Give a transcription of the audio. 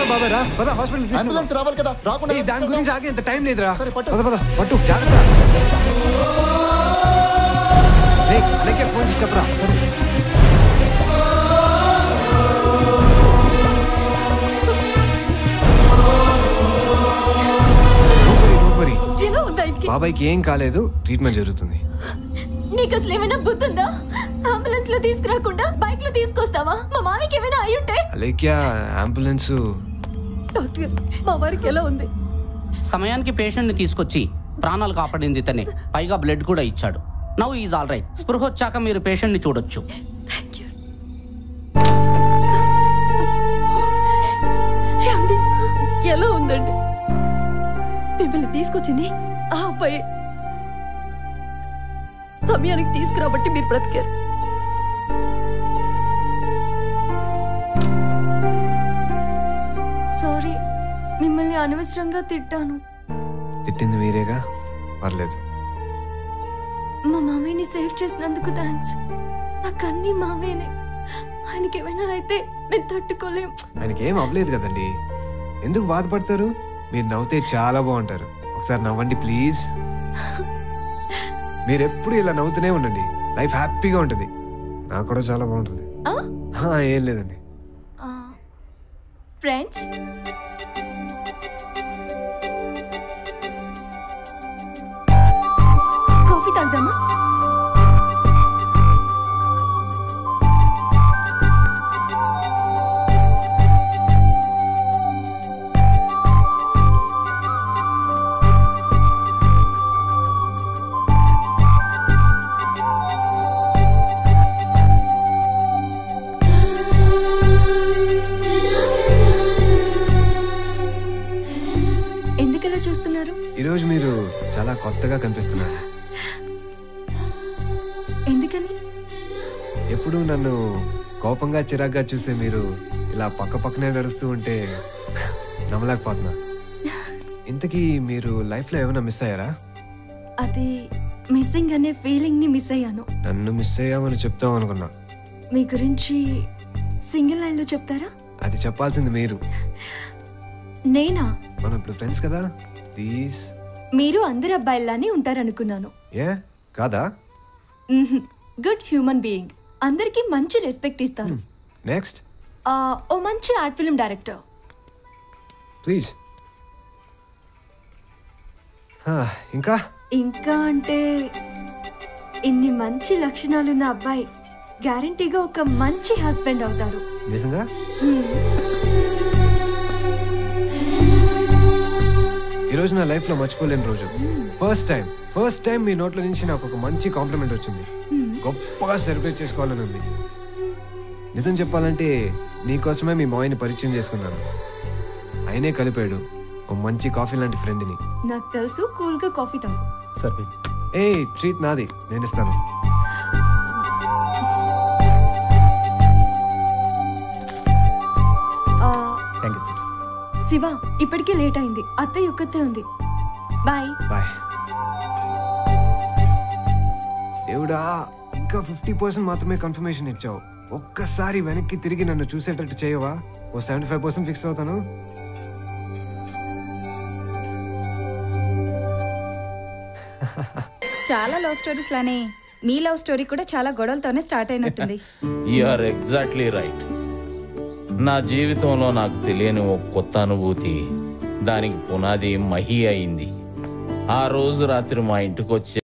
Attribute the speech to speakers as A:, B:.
A: బాబాయ్ రా పద హాస్పిటల్
B: అంబులెన్స్ రావాలి కదా రాకుండా
A: దాని గురించి ఆగే ఇంత టైం లేదురా
B: సరే, పట్టు.
A: పద పద పట్టు జాగ్రత్త రేయ్, అన్నయ్యకి ఫోన్ చేసి చెప్పరా Don't worry, don't worry.
C: ఎలా ఉంది ఆయనకి
A: బాబాయ్కి ఏం కాలేదు ట్రీట్మెంట్ జరుగుతుంది
C: నీకు అసలు ఏమైనా బుద్ధుందా అంబులెన్స్ లో తీసుకురాకుండా బైక్ లో తీసుకొస్తావా మా మామయ్యకి ఏమైనా అయి ఉంటే
A: అలేఖ్య అంబులెన్స్
C: డాక్టర్ మా వారికి ఎలా ఉంది
D: సమయానికి పేషెంట్ని తీసుకొచ్చి ప్రాణాలు కాపాడింది ఇతనే పైగా బ్లడ్ కూడా ఇచ్చాడు నవ్ ఈజ్ ఆల్ రైట్ స్పృహ వచ్చాక మీరు పేషెంట్ని చూడొచ్చు
C: థ్యాంక్ యూ ఏమండి ఎలా ఉందండి మిమ్మల్ని తీసుకొచ్చింది ఆ అబ్బాయి సమయానికి తీసుకురాబట్టి మీరు బ్రతికారు సారీ మిమ్మల్ని అనవసరంగా తిట్టాను
A: తిట్టింది మీరేగా పర్లేదు
C: మా మామయ్యని సేవ్ చేసినందుకు థ్యాంక్స్ నాకు అన్ని మామయ్యనే ఆయనకి ఏమైనా అయితే మేము తట్టుకోలేం
A: ఆయనకి ఏం అవ్వలేదు కదండి ఎందుకు బాధపడతారు మీరు నవ్వుతే చాలా బాగుంటారు ఒకసారి నవ్వండి ప్లీజ్ మీరు ఎప్పుడు ఇలా నవ్వుతూనే ఉండండి లైఫ్ హ్యాపీగా ఉంటుంది నాకు కూడా చాలా బాగుంటుంది
C: ఆ?
A: హా, ఏం లేదండి
C: ఫ్రెండ్స్ కాఫీ తాగుదామా ఎందుకు ఇలా చూస్తున్నారు
A: ఈరోజు మీరు చాలా కొత్తగా కనిపిస్తున్నారు
C: ఎందుకని
A: ఎప్పుడు నన్ను కోపంగా చిరాగ్గా చూసే మీరు ఇలా పక్క పక్కనే నడుస్తూ ఉంటే నమ్మలేకపోతున్నా ఇంతకీ మీరు లైఫ్లో ఏమైనా మిస్ అయ్యారా
C: అది మిస్సింగ్ అనే ఫీలింగ్ ని మిస్ అయ్యాను
A: నన్ను మిస్ అయ్యామని చెప్తాం అనుకున్నా
C: మీ గురించి సింగిల్ లైన్ లో చెప్తారా
A: అది చెప్పాల్సింది మీరు
C: నేనా
A: మనం ఇప్పుడు ఫ్రెండ్స్ కదా ప్లీజ్
C: మీరు అందరి అబ్బాయిలానే ఉంటారనుకున్నాను
A: ఏ కాదా
C: గుడ్ హ్యూమన్ బీయింగ్ అందరికీ మంచి రెస్పెక్ట్ ఇస్తారు
A: నెక్స్ట్
C: ఆ, ఓ మంచి ఆర్ట్ ఫిల్మ్ డైరెక్టర్
A: ప్లీజ్ ఇంకా
C: ఇంకా అంటే ఇన్ని మంచి లక్షణాలున్న అబ్బాయి గ్యారంటీగా ఒక మంచి హస్బెండ్ అవుతారు
A: నిజంగా ఈరోజు నా లైఫ్ లో మర్చిపోలేని రోజు ఫస్ట్ టైం ఫస్ట్ టైం మీ నోట్ల నుంచి నాకు ఒక మంచి కాంప్లిమెంట్ వచ్చింది గొప్పగా సెలబ్రేట్ చేసుకోవాలని ఉంది నిజం చెప్పాలంటే నీకోసమే మీ మాయని పరిచయం చేసుకున్నాను ఆయనే కలిపాడు ఓ మంచి కాఫీ లాంటి ఫ్రెండ్ని
C: నాకు తెలుసు కూల్ గా కాఫీ తాగు
B: సరే
A: ఏ ట్రీట్ నాది నేను ఇస్తాను
C: ఆ,
B: థ్యాంక్ యూ సార్
C: శివ ఇప్పటికే లేట్ అయింది అత్తయ్య ఒక్కతే ఉంది బాయ్
A: బాయ్ దేవుడా ఇంకా ఫిఫ్టీ పర్సెంట్ మాత్రమే కన్ఫర్మేషన్ ఇచ్చావు ఒక్కసారి వెనక్కి తిరిగి నన్ను చూసేటట్టు చేయవా ఓ సెవెంటీ ఫైవ్ పర్సెంట్ ఫిక్స్ అవుతాను
E: చాలా లవ్ స్టోరీస్ లానే మీ లవ్ స్టోరీ కూడా చాలా గొడవలతోనే స్టార్ట్ అయినట్టుంది
F: ఆర్ ఎగ్జాక్ట్లీ రైట్ నా జీవితంలో నాకు తెలియని ఒక కొత్త అనుభూతి దానికి పునాది మహి అయింది ఆ రోజు రాత్రి మా ఇంటికి వచ్చి